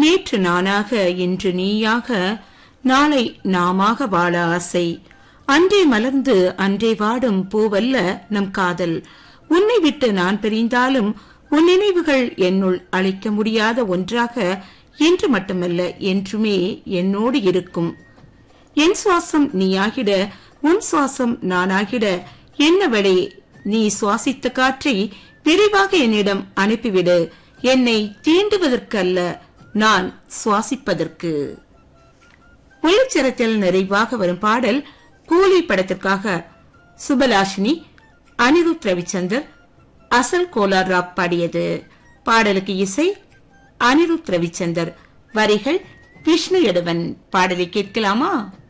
நேற்று நானாக இன்று நீயாக நாளை நாமாக வாழ ஆசை அன்றே மலர்ந்து அன்றே வாடும் பூவல்ல நம் காதல் உன்னை விட்டு நான் பிரிந்தாலும் உன் நினைவுகள் என்னுள் அழிக்க முடியாத ஒன்றாக இன்று மட்டுமல்ல என்றுமே என்னோடு இருக்கும் என் சுவாசம் நீயாகிட உன் சுவாசம் நானாகிட என்னவளே நீ சுவாசித்த காற்றை விரைவாக என்னிடம் அனுப்பிவிடு என்னை தீண்டுவதற்கல்ல நான் சுவாசிப்பதற்கு உள்ளச்சரத்தில் நிறைவாக வரும் பாடல் கூலி படத்திற்காக சுபலாஷினி அனிருத் ரவிச்சந்தர் அசல் கோலார் ராக் பாடியது பாடலுக்கு இசை அனிருத் ரவிச்சந்தர் வரிகள் விஷ்ணு எடுவன் பாடலை கேட்கலாமா